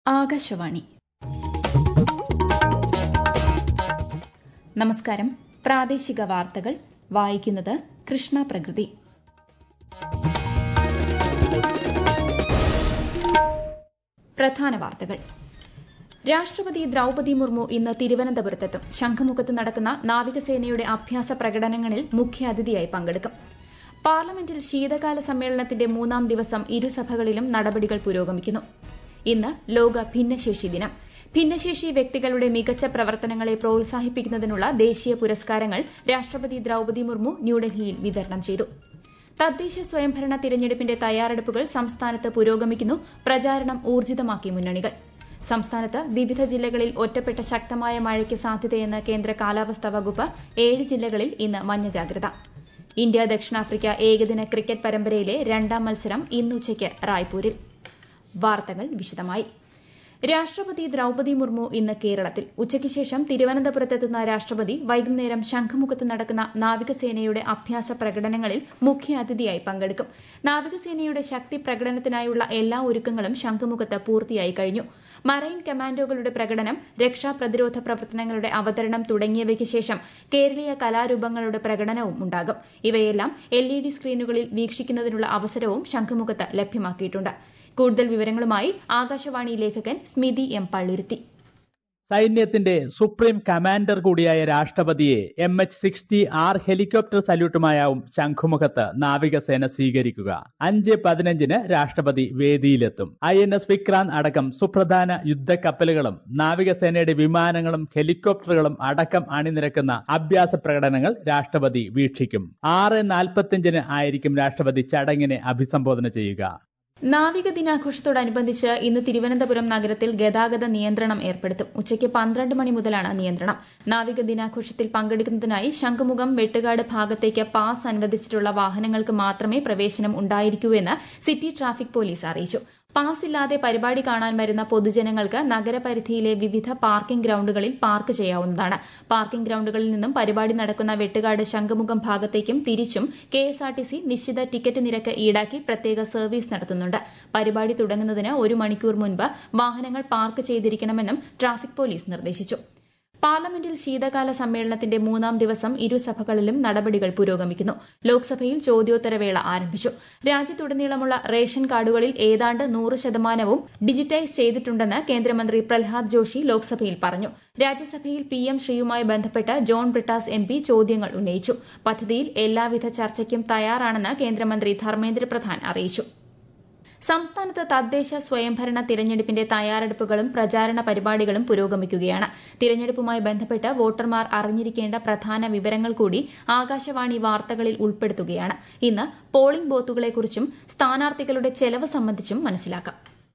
ആകാശവാണി നമസ്കാരം പ്രാദേശിക വാർത്തകൾ വായിക്കുന്നത് കൃഷ്ണ പ്രകൃതി പ്രധാന വാർത്തകൾ രാഷ്ട്രപതി ദ്രൌപതി മുർമു ഇന്ന് തിരുവനന്തപുരത്തെത്തും ശംഖുമുഖത്ത് നടക്കുന്ന നാവികസേനയുടെ അഭ്യാസ പ്രകടനങ്ങളിൽ മുഖ്യാതിഥിയായി പങ്കെടുക്കും പാർലമെന്റിൽ ശീതകാല സമ്മേളനത്തിന്റെ മൂന്നാം ദിവസം ഇരുസഭകളിലും നടപടികൾ പുരോഗമിക്കുന്നു ഇന്ന് ലോക ഭിന്നശേഷി ദിനം ഭിന്നശേഷി വ്യക്തികളുടെ മികച്ച പ്രവർത്തനങ്ങളെ പ്രോത്സാഹിപ്പിക്കുന്നതിനുള്ള ദേശീയ പുരസ്കാരങ്ങൾ രാഷ്ട്രപതി ദ്രൌപതി മുർമു ന്യൂഡൽഹിയിൽ വിതരണം ചെയ്തു തദ്ദേശ സ്വയംഭരണ തിരഞ്ഞെടുപ്പിന്റെ തയ്യാറെടുപ്പുകൾ സംസ്ഥാനത്ത് പുരോഗമിക്കുന്നു പ്രചാരണം ഊർജിതമാക്കി മുന്നണികൾ സംസ്ഥാനത്ത് വിവിധ ജില്ലകളിൽ ഒറ്റപ്പെട്ട ശക്തമായ മഴയ്ക്ക് സാധ്യതയെന്ന് കേന്ദ്ര കാലാവസ്ഥാ വകുപ്പ് ഏഴ് ജില്ലകളിൽ ഇന്ന് മഞ്ഞ ജാഗ്രത ഇന്ത്യ ദക്ഷിണാഫ്രിക്ക ഏകദിന ക്രിക്കറ്റ് പരമ്പരയിലെ രണ്ടാം മത്സരം ഇന്ന് ഉച്ചയ്ക്ക് റായ്പൂരിൽ വാർത്തകൾ വിശദമായി രാഷ്ട്രപതി ദ്രൌപതി മുർമു ഇന്ന് കേരളത്തിൽ ഉച്ചയ്ക്ക് ശേഷം തിരുവനന്തപുരത്തെത്തുന്ന രാഷ്ട്രപതി വൈകുന്നേരം ശംഖുമുഖത്ത് നടക്കുന്ന നാവികസേനയുടെ അഭ്യാസ പ്രകടനങ്ങളിൽ മുഖ്യാതിഥിയായി പങ്കെടുക്കും നാവികസേനയുടെ ശക്തി പ്രകടനത്തിനായുള്ള എല്ലാ ഒരുക്കങ്ങളും ശംഖുമുഖത്ത് പൂർത്തിയായി കഴിഞ്ഞു മറൈൻ കമാൻഡോകളുടെ പ്രകടനം രക്ഷാ പ്രതിരോധ പ്രവർത്തനങ്ങളുടെ അവതരണം തുടങ്ങിയവയ്ക്ക് ശേഷം കേരളീയ കലാരൂപങ്ങളുടെ പ്രകടനവും ഉണ്ടാകും ഇവയെല്ലാം എൽഇഡി സ്ക്രീനുകളിൽ വീക്ഷിക്കുന്നതിനുള്ള അവസരവും ശംഖുമുഖത്ത് ലഭ്യമാക്കിയിട്ടുണ്ട് കൂടുതൽ വിവരങ്ങളുമായി ആകാശവാണി ലേഖകൻ സ്മിതി എം പള്ളുരുത്തി സൈന്യത്തിന്റെ സുപ്രീം കമാൻഡർ കൂടിയായ രാഷ്ട്രപതിയെ M H sixty R helicopter സല്യൂട്ടുമായാവും ശംഖുമുഖത്ത് നാവികസേന സ്വീകരിക്കുക അഞ്ച് പതിനഞ്ചിന് രാഷ്ട്രപതി വേദിയിലെത്തും ഐ എൻ എസ് വിക്രാന്ത് അടക്കം സുപ്രധാന യുദ്ധക്കപ്പലുകളും നാവികസേനയുടെ വിമാനങ്ങളും ഹെലികോപ്റ്ററുകളും അടക്കം അണിനിരക്കുന്ന അഭ്യാസ പ്രകടനങ്ങൾ രാഷ്ട്രപതി വീക്ഷിക്കും ആറ് നാൽപ്പത്തിയഞ്ചിന് ആയിരിക്കും രാഷ്ട്രപതി ചടങ്ങിനെ അഭിസംബോധന ചെയ്യുക നാവിക ദിനാഘോഷത്തോടനുബന്ധിച്ച് ഇന്ന് തിരുവനന്തപുരം നഗരത്തിൽ ഗതാഗത നിയന്ത്രണം ഏർപ്പെടുത്തും ഉച്ചയ്ക്ക് പന്ത്രണ്ട് മണി മുതലാണ് നിയന്ത്രണം നാവിക ദിനാഘോഷത്തിൽ പങ്കെടുക്കുന്നതിനായി ശംഖുമുഖം വെട്ടുകാട് ഭാഗത്തേക്ക് പാസ് അനുവദിച്ചിട്ടുള്ള വാഹനങ്ങൾക്ക് മാത്രമേ പ്രവേശനം ഉണ്ടായിരിക്കൂ എന്ന് സിറ്റി ട്രാഫിക് പോലീസ് അറിയിച്ചു പാസ് ഇല്ലാതെ പരിപാടി കാണാൻ വരുന്ന പൊതുജനങ്ങൾക്ക് നഗരപരിധിയിലെ വിവിധ പാർക്കിംഗ് ഗ്രൌണ്ടുകളിൽ പാർക്ക് ചെയ്യാവുന്നതാണ് പാർക്കിംഗ് ഗ്രൌണ്ടുകളിൽ നിന്നും പരിപാടി നടക്കുന്ന വെട്ടുകാട് ശംഖുമുഖം ഭാഗത്തേക്കും തിരിച്ചും കെഎസ്ആർടിസി നിശ്ചിത ടിക്കറ്റ് നിരക്ക് ഈടാക്കി പ്രത്യേക സർവീസ് നടത്തുന്നുണ്ട് പരിപാടി തുടങ്ങുന്നതിന് ഒരു മണിക്കൂർ മുൻപ് വാഹനങ്ങൾ പാർക്ക് ചെയ്തിരിക്കണമെന്നും ട്രാഫിക് പോലീസ് നിർദ്ദേശിച്ചു പാർലമെന്റിൽ ശീതകാല സമ്മേളനത്തിന്റെ മൂന്നാം ദിവസം ഇരുസഭകളിലും നടപടികൾ പുരോഗമിക്കുന്നു ലോക്സഭയിൽ ചോദ്യോത്തരവേള ആരംഭിച്ചു രാജ്യത്തുടനീളമുള്ള റേഷൻ കാർഡുകളിൽ ഏതാണ്ട് നൂറ് ശതമാനവും ഡിജിറ്റൈസ് ചെയ്തിട്ടുണ്ടെന്ന് കേന്ദ്രമന്ത്രി പ്രഹ്ലാദ് ജോഷി ലോക്സഭയിൽ പറഞ്ഞു രാജ്യസഭയിൽ പി എം ശ്രീയുമായി ബന്ധപ്പെട്ട് ജോൺ ബ്രിട്ടാസ് എം പി ചോദ്യങ്ങൾ ഉന്നയിച്ചു പദ്ധതിയിൽ എല്ലാവിധ ചർച്ചയ്ക്കും തയ്യാറാണെന്ന് കേന്ദ്രമന്ത്രി ധർമ്മേന്ദ്ര പ്രധാൻ അറിയിച്ചു സംസ്ഥാനത്ത് തദ്ദേശ സ്വയംഭരണ തിരഞ്ഞെടുപ്പിന്റെ തയ്യാറെടുപ്പുകളും പ്രചാരണ പരിപാടികളും പുരോഗമിക്കുകയാണ് തിരഞ്ഞെടുപ്പുമായി ബന്ധപ്പെട്ട് വോട്ടർമാർ അറിഞ്ഞിരിക്കേണ്ട പ്രധാന വിവരങ്ങൾ കൂടി ആകാശവാണി വാർത്തകളിൽ ഉൾപ്പെടുത്തുകയാണ് ഇന്ന് പോളിംഗ് ബൂത്തുകളെക്കുറിച്ചും സ്ഥാനാർത്ഥികളുടെ ചെലവ് സംബന്ധിച്ചും മനസ്സിലാക്കാം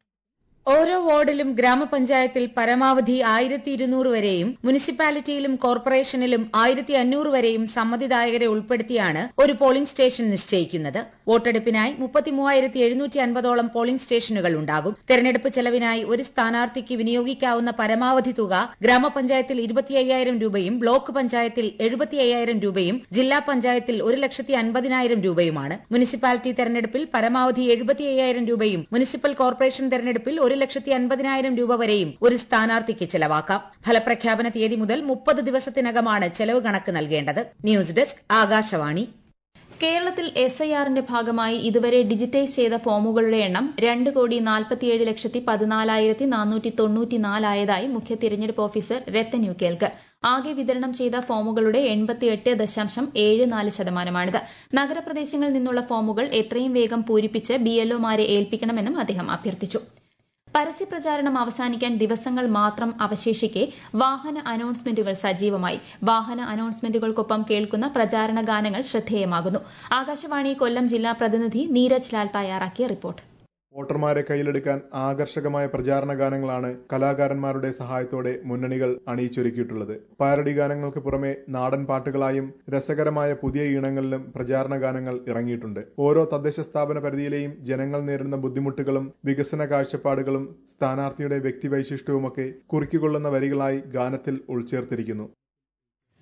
ഓരോ വാർഡിലും ഗ്രാമപഞ്ചായത്തിൽ പരമാവധി ആയിരത്തി ഇരുന്നൂറ് വരെയും മുനിസിപ്പാലിറ്റിയിലും കോർപ്പറേഷനിലും ആയിരത്തി അഞ്ഞൂറ് വരെയും സമ്മതിദായകരെ ഉൾപ്പെടുത്തിയാണ് ഒരു പോളിംഗ് സ്റ്റേഷൻ നിശ്ചയിക്കുന്നത് വോട്ടെടുപ്പിനായി മുപ്പത്തിമൂവായിരത്തി എഴുന്നൂറ്റി അൻപതോളം പോളിംഗ് സ്റ്റേഷനുകൾ ഉണ്ടാകും തെരഞ്ഞെടുപ്പ് ചെലവിനായി ഒരു സ്ഥാനാർത്ഥിക്ക് വിനിയോഗിക്കാവുന്ന പരമാവധി തുക ഗ്രാമപഞ്ചായത്തിൽ ഇരുപത്തി അയ്യായിരം രൂപയും ബ്ലോക്ക് പഞ്ചായത്തിൽ എഴുപത്തി അയ്യായിരം രൂപയും ജില്ലാ പഞ്ചായത്തിൽ ഒരു ലക്ഷത്തി അൻപതിനായിരം രൂപയുമാണ് മുനിസിപ്പാലിറ്റി തെരഞ്ഞെടുപ്പിൽ പരമാവധി എഴുപത്തി അയ്യായിരം രൂപയും മുനിസിപ്പൽ കോർപ്പറേഷൻ തെരഞ്ഞെടുപ്പിൽ ഒരു ലക്ഷത്തി അൻപതിനായിരം രൂപ വരെയും ഒരു സ്ഥാനാർത്ഥിക്ക് ചെലവാക്കാം ഫലപ്രഖ്യാപന തീയതി മുതൽ മുപ്പത് ദിവസത്തിനകമാണ് ചെലവ് കണക്ക് നൽകേണ്ടത് ന്യൂസ് ഡെസ്ക് ആകാശവാണി കേരളത്തിൽ എസ് ഐ ആറിന്റെ ഭാഗമായി ഇതുവരെ ഡിജിറ്റൈസ് ചെയ്ത ഫോമുകളുടെ എണ്ണം രണ്ട് കോടി നാൽപ്പത്തിയേഴ് ലക്ഷത്തി പതിനാലായിരത്തി നാനൂറ്റി തൊണ്ണൂറ്റിനാലായതായി മുഖ്യ തിരഞ്ഞെടുപ്പ് ഓഫീസർ രത്തൻ യു കേൽക്കർ ആകെ വിതരണം ചെയ്ത ഫോമുകളുടെ എൺപത്തിയെട്ട് ദശാംശം ഏഴ് നാല് ശതമാനമാണിത് നഗരപ്രദേശങ്ങളിൽ നിന്നുള്ള ഫോമുകൾ എത്രയും വേഗം പൂരിപ്പിച്ച് ബിഎൽഒമാരെ ഏൽപ്പിക്കണമെന്നും അദ്ദേഹം അഭ്യർത്ഥിച്ചു പരസ്യപ്രചാരണം അവസാനിക്കാൻ ദിവസങ്ങൾ മാത്രം അവശേഷിക്കെ വാഹന അനൌൺസ്മെന്റുകൾ സജീവമായി വാഹന അനൌൺസ്മെന്റുകൾക്കൊപ്പം കേൾക്കുന്ന പ്രചാരണ ഗാനങ്ങൾ ശ്രദ്ധേയമാകുന്നു ആകാശവാണി കൊല്ലം ജില്ലാ പ്രതിനിധി നീരജ് ലാൽ തയ്യാറാക്കിയ റിപ്പോർട്ട് വോട്ടർമാരെ കയ്യിലെടുക്കാൻ ആകർഷകമായ പ്രചാരണ ഗാനങ്ങളാണ് കലാകാരന്മാരുടെ സഹായത്തോടെ മുന്നണികൾ അണിയിച്ചൊരുക്കിയിട്ടുള്ളത് പാരഡി ഗാനങ്ങൾക്ക് പുറമെ നാടൻ പാട്ടുകളായും രസകരമായ പുതിയ ഈണങ്ങളിലും പ്രചാരണ ഗാനങ്ങൾ ഇറങ്ങിയിട്ടുണ്ട് ഓരോ തദ്ദേശ സ്ഥാപന പരിധിയിലെയും ജനങ്ങൾ നേരിടുന്ന ബുദ്ധിമുട്ടുകളും വികസന കാഴ്ചപ്പാടുകളും സ്ഥാനാർത്ഥിയുടെ വ്യക്തിവൈശിഷ്ട്യവുമൊക്കെ കുറിക്കുകൊള്ളുന്ന വരികളായി ഗാനത്തിൽ ഉൾച്ചേർത്തിരിക്കുന്നു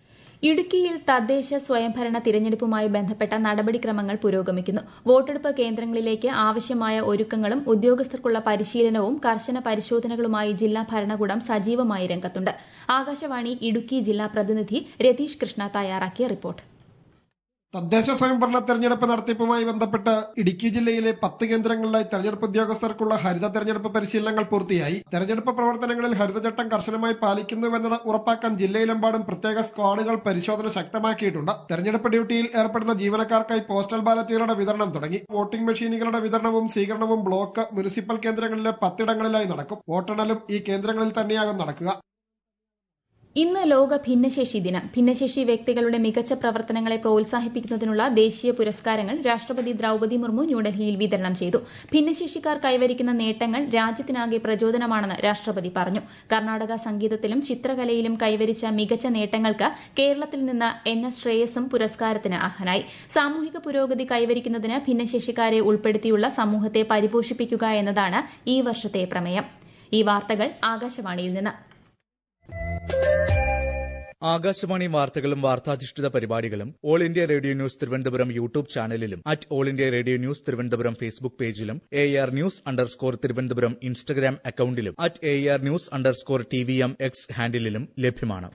ഇടുക്കിയിൽ തദ്ദേശ സ്വയംഭരണ തിരഞ്ഞെടുപ്പുമായി ബന്ധപ്പെട്ട നടപടിക്രമങ്ങൾ പുരോഗമിക്കുന്നു വോട്ടെടുപ്പ് കേന്ദ്രങ്ങളിലേക്ക് ആവശ്യമായ ഒരുക്കങ്ങളും ഉദ്യോഗസ്ഥർക്കുള്ള പരിശീലനവും കർശന പരിശോധനകളുമായി ജില്ലാ ഭരണകൂടം സജീവമായി രംഗത്തുണ്ട് ആകാശവാണി ഇടുക്കി ജില്ലാ പ്രതിനിധി രതീഷ് കൃഷ്ണ തയ്യാറാക്കിയ റിപ്പോർട്ട് തദ്ദേശ സ്വയംഭരണ തെരഞ്ഞെടുപ്പ് നടത്തിപ്പുമായി ബന്ധപ്പെട്ട് ഇടുക്കി ജില്ലയിലെ പത്ത് കേന്ദ്രങ്ങളിലായി തെരഞ്ഞെടുപ്പ് ഉദ്യോഗസ്ഥർക്കുള്ള ഹരിത തെരഞ്ഞെടുപ്പ് പരിശീലനങ്ങൾ പൂർത്തിയായി തെരഞ്ഞെടുപ്പ് പ്രവർത്തനങ്ങളിൽ ഹരിതചട്ടം കർശനമായി പാലിക്കുന്നുവെന്നത് ഉറപ്പാക്കാൻ ജില്ലയിലെമ്പാടും പ്രത്യേക സ്ക്വാഡുകൾ പരിശോധന ശക്തമാക്കിയിട്ടുണ്ട് തെരഞ്ഞെടുപ്പ് ഡ്യൂട്ടിയിൽ ഏർപ്പെടുന്ന ജീവനക്കാർക്കായി പോസ്റ്റൽ ബാലറ്റുകളുടെ വിതരണം തുടങ്ങി വോട്ടിംഗ് മെഷീനുകളുടെ വിതരണവും സ്വീകരണവും ബ്ലോക്ക് മുനിസിപ്പൽ കേന്ദ്രങ്ങളിലെ പത്തിടങ്ങളിലായി നടക്കും വോട്ടെണ്ണലും ഈ കേന്ദ്രങ്ങളിൽ തന്നെയാകും നടക്കുക ഇന്ന് ലോക ഭിന്നശേഷി ദിനം ഭിന്നശേഷി വ്യക്തികളുടെ മികച്ച പ്രവർത്തനങ്ങളെ പ്രോത്സാഹിപ്പിക്കുന്നതിനുള്ള ദേശീയ പുരസ്കാരങ്ങൾ രാഷ്ട്രപതി ദ്രൌപതി മുർമു ന്യൂഡൽഹിയിൽ വിതരണം ചെയ്തു ഭിന്നശേഷിക്കാർ കൈവരിക്കുന്ന നേട്ടങ്ങൾ രാജ്യത്തിനാകെ പ്രചോദനമാണെന്ന് രാഷ്ട്രപതി പറഞ്ഞു കർണാടക സംഗീതത്തിലും ചിത്രകലയിലും കൈവരിച്ച മികച്ച നേട്ടങ്ങൾക്ക് കേരളത്തിൽ നിന്ന് എൻ എസ് ശ്രേയസും പുരസ്കാരത്തിന് അർഹനായി സാമൂഹിക പുരോഗതി കൈവരിക്കുന്നതിന് ഭിന്നശേഷിക്കാരെ ഉൾപ്പെടുത്തിയുള്ള സമൂഹത്തെ പരിപോഷിപ്പിക്കുക എന്നതാണ് ഈ വർഷത്തെ പ്രമേയം ഈ വാർത്തകൾ ആകാശവാണിയിൽ നിന്ന് ആകാശവാണി വാർത്തകളും വാർത്താധിഷ്ഠിത പരിപാടികളും all India radio news Thiruvananthapuram YouTube ചാനലിലും at all India radio news Thiruvananthapuram Facebook പേജിലും A R news underscore Thiruvananthapuram Instagram അക്കൌണ്ടിലും at A R news underscore T V M X ഹാൻഡിലും ലഭ്യമാണ്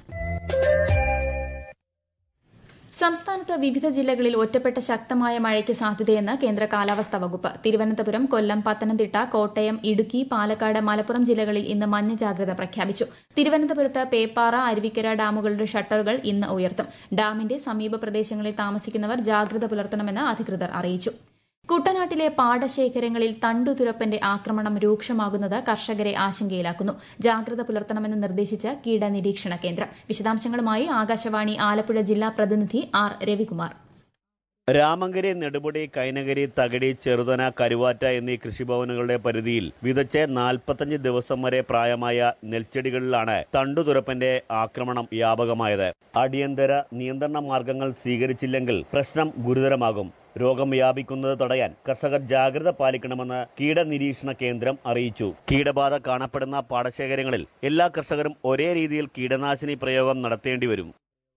സംസ്ഥാനത്ത് വിവിധ ജില്ലകളിൽ ഒറ്റപ്പെട്ട ശക്തമായ മഴയ്ക്ക് സാധ്യതയെന്ന് കേന്ദ്ര കാലാവസ്ഥാ വകുപ്പ് തിരുവനന്തപുരം കൊല്ലം പത്തനംതിട്ട കോട്ടയം ഇടുക്കി പാലക്കാട് മലപ്പുറം ജില്ലകളിൽ ഇന്ന് മഞ്ഞ ജാഗ്രത പ്രഖ്യാപിച്ചു തിരുവനന്തപുരത്ത് പേപ്പാറ അരുവിക്കര ഡാമുകളുടെ ഷട്ടറുകൾ ഇന്ന് ഉയർത്തും ഡാമിന്റെ സമീപ പ്രദേശങ്ങളിൽ താമസിക്കുന്നവർ ജാഗ്രത പുലർത്തണമെന്ന് അധികൃതർ അറിയിച്ചു കുട്ടനാട്ടിലെ പാടശേഖരങ്ങളിൽ തണ്ടുതുരപ്പന്റെ ആക്രമണം രൂക്ഷമാകുന്നത് കർഷകരെ ആശങ്കയിലാക്കുന്നു ജാഗ്രത പുലർത്തണമെന്ന് നിർദ്ദേശിച്ച് കീടനിരീക്ഷണ കേന്ദ്രം വിശദാംശങ്ങളുമായി ആകാശവാണി ആലപ്പുഴ ജില്ലാ പ്രതിനിധി ആർ രവികുമാർ രാമങ്കരി നെടുമുടി കൈനകരി തകടി ചെറുതന കരുവാറ്റ എന്നീ കൃഷിഭവനുകളുടെ പരിധിയിൽ വിതച്ച് നാൽപ്പത്തഞ്ച് ദിവസം വരെ പ്രായമായ നെൽച്ചെടികളിലാണ് തണ്ടുതുരപ്പന്റെ ആക്രമണം വ്യാപകമായത് അടിയന്തര നിയന്ത്രണ മാർഗങ്ങൾ സ്വീകരിച്ചില്ലെങ്കിൽ പ്രശ്നം ഗുരുതരമാകും രോഗം വ്യാപിക്കുന്നത് തടയാൻ കർഷകർ ജാഗ്രത പാലിക്കണമെന്ന് കീടനിരീക്ഷണ കേന്ദ്രം അറിയിച്ചു കീടബാധ കാണപ്പെടുന്ന പാടശേഖരങ്ങളിൽ എല്ലാ കർഷകരും ഒരേ രീതിയിൽ കീടനാശിനി പ്രയോഗം നടത്തേണ്ടിവരും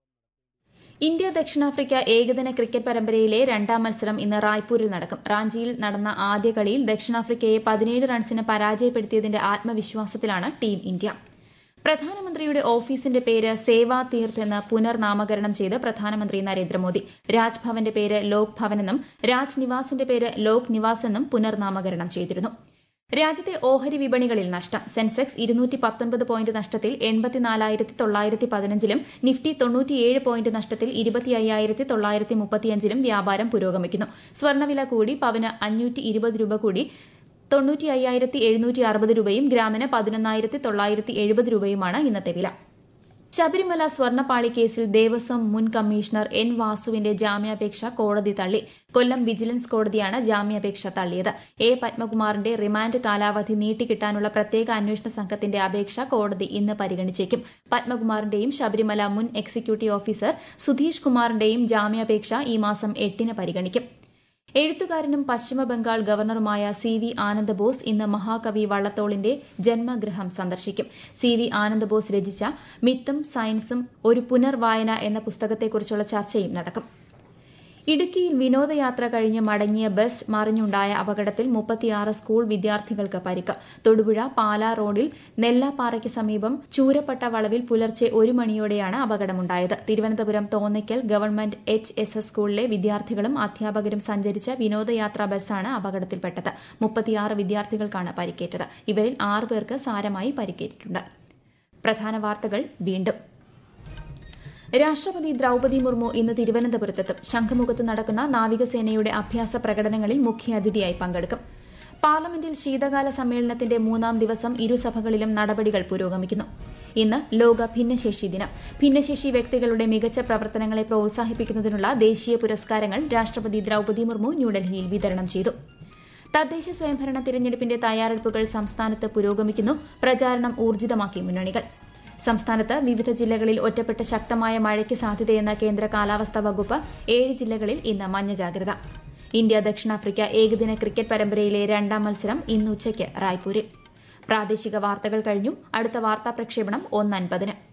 ഇന്ത്യ ദക്ഷിണാഫ്രിക്ക ഏകദിന ക്രിക്കറ്റ് പരമ്പരയിലെ രണ്ടാം മത്സരം ഇന്ന് റായ്പൂരിൽ നടക്കും റാഞ്ചിയിൽ നടന്ന ആദ്യ കളിയിൽ ദക്ഷിണാഫ്രിക്കയെ പതിനേഴ് റൺസിന് പരാജയപ്പെടുത്തിയതിന്റെ ആത്മവിശ്വാസത്തിലാണ് ടീം ഇന്ത്യ പ്രധാനമന്ത്രിയുടെ ഓഫീസിന്റെ പേര് സേവാ തീർത്ത് എന്ന് പുനർനാമകരണം ചെയ്ത് പ്രധാനമന്ത്രി നരേന്ദ്രമോദി രാജ്ഭവന്റെ പേര് ലോക് ഭവനെന്നും രാജ് നിവാസിന്റെ പേര് ലോക് നിവാസ് എന്നും പുനർനാമകരണം ചെയ്തിരുന്നു രാജ്യത്തെ ഓഹരി വിപണികളിൽ നഷ്ടം സെൻസെക്സ് ഇരുന്നൂറ്റി പത്തൊൻപത് പോയിന്റ് നഷ്ടത്തിൽ എൺപത്തിനാലായിരത്തി തൊള്ളായിരത്തി പതിനഞ്ചിലും നിഫ്റ്റി തൊണ്ണൂറ്റിയേഴ് പോയിന്റ് നഷ്ടത്തിൽ ഇരുപത്തി അയ്യായിരത്തി തൊള്ളായിരത്തി മുപ്പത്തിയഞ്ചിലും വ്യാപാരം പുരോഗമിക്കുന്നു സ്വർണ്ണവില കൂടി പവന് അഞ്ഞൂറ്റി ഇരുപത് രൂപ കൂടി തൊണ്ണൂറ്റി അയ്യായിരത്തി എഴുന്നൂറ്റി അറുപത് രൂപയും ഗ്രാമിന് പതിനൊന്നായിരത്തി തൊള്ളായിരത്തി എഴുപത് രൂപയുമാണ് ഇന്നത്തെ വില ശബരിമല സ്വർണ്ണപ്പാളി കേസിൽ ദേവസ്വം മുൻ കമ്മീഷണർ എൻ വാസുവിന്റെ ജാമ്യാപേക്ഷ കോടതി തള്ളി കൊല്ലം വിജിലൻസ് കോടതിയാണ് ജാമ്യാപേക്ഷ തള്ളിയത് എ പത്മകുമാറിന്റെ റിമാൻഡ് കാലാവധി നീട്ടിക്കിട്ടാനുള്ള പ്രത്യേക അന്വേഷണ സംഘത്തിന്റെ അപേക്ഷ കോടതി ഇന്ന് പരിഗണിച്ചേക്കും പത്മകുമാറിന്റെയും ശബരിമല മുൻ എക്സിക്യൂട്ടീവ് ഓഫീസർ സുധീഷ് കുമാറിന്റെയും ജാമ്യാപേക്ഷ ഈ മാസം എട്ടിന് പരിഗണിക്കും എഴുത്തുകാരനും പശ്ചിമബംഗാൾ ഗവർണറുമായ സി വി ആനന്ദബോസ് ഇന്ന് മഹാകവി വള്ളത്തോളിന്റെ ജന്മഗൃഹം സന്ദർശിക്കും സി വി ആനന്ദബോസ് രചിച്ച മിത്തും സയൻസും ഒരു പുനർവായന എന്ന പുസ്തകത്തെക്കുറിച്ചുള്ള ചർച്ചയും നടക്കും ഇടുക്കിയിൽ വിനോദയാത്ര കഴിഞ്ഞ് മടങ്ങിയ ബസ് മറിഞ്ഞുണ്ടായ അപകടത്തിൽ മുപ്പത്തിയാറ് സ്കൂൾ വിദ്യാർത്ഥികൾക്ക് പരിക്ക് തൊടുപുഴ പാലാ റോഡിൽ നെല്ലാപ്പാറയ്ക്ക് സമീപം ചൂരപ്പട്ട വളവിൽ പുലർച്ചെ ഒരു മണിയോടെയാണ് അപകടമുണ്ടായത് Thiruvananthapuram Thonnakkal government H S S സ്കൂളിലെ വിദ്യാർത്ഥികളും അധ്യാപകരും സഞ്ചരിച്ച വിനോദയാത്രാ ബസ്സാണ് അപകടത്തിൽപ്പെട്ടത് മുപ്പത്തിയാറ് വിദ്യാർത്ഥികൾക്കാണ് പരിക്കേറ്റത് ഇവരിൽ ആറ് പേർക്ക് സാരമായി പരിക്കേറ്റിട്ടുണ്ട് പ്രധാന വാർത്തകൾ വീണ്ടും രാഷ്ട്രപതി ദ്രൌപതി മുർമു ഇന്ന് തിരുവനന്തപുരത്തെത്തും ശംഖുമുഖത്ത് നടക്കുന്ന നാവികസേനയുടെ അഭ്യാസ പ്രകടനങ്ങളിൽ മുഖ്യാതിഥിയായി പങ്കെടുക്കും പാർലമെന്റിൽ ശീതകാല സമ്മേളനത്തിന്റെ മൂന്നാം ദിവസം ഇരുസഭകളിലും നടപടികൾ പുരോഗമിക്കുന്നു ഇന്ന് ലോക ഭിന്നശേഷി ദിനം ഭിന്നശേഷി വ്യക്തികളുടെ മികച്ച പ്രവർത്തനങ്ങളെ പ്രോത്സാഹിപ്പിക്കുന്നതിനുള്ള ദേശീയ പുരസ്കാരങ്ങൾ രാഷ്ട്രപതി ദ്രൌപതി മുർമു ന്യൂഡൽഹിയിൽ വിതരണം ചെയ്തു തദ്ദേശ സ്വയംഭരണ തിരഞ്ഞെടുപ്പിന്റെ തയ്യാറെടുപ്പുകൾ സംസ്ഥാനത്ത് പുരോഗമിക്കുന്നു പ്രചാരണം ഊർജിതമാക്കി മുന്നണികൾ സംസ്ഥാനത്ത് വിവിധ ജില്ലകളിൽ ഒറ്റപ്പെട്ട ശക്തമായ മഴയ്ക്ക് സാധ്യതയെന്ന കേന്ദ്ര കാലാവസ്ഥാ വകുപ്പ് ഏഴ് ജില്ലകളിൽ ഇന്ന് മഞ്ഞ ജാഗ്രത ഇന്ത്യ ദക്ഷിണാഫ്രിക്ക ഏകദിന ക്രിക്കറ്റ് പരമ്പരയിലെ രണ്ടാം മത്സരം ഇന്ന് ഉച്ചയ്ക്ക് റായ്പൂരിൽ പ്രാദേശിക വാർത്തകൾ കഴിഞ്ഞു അടുത്ത വാർത്താ പ്രക്ഷേപണം ഒന്ന് അൻപതിന്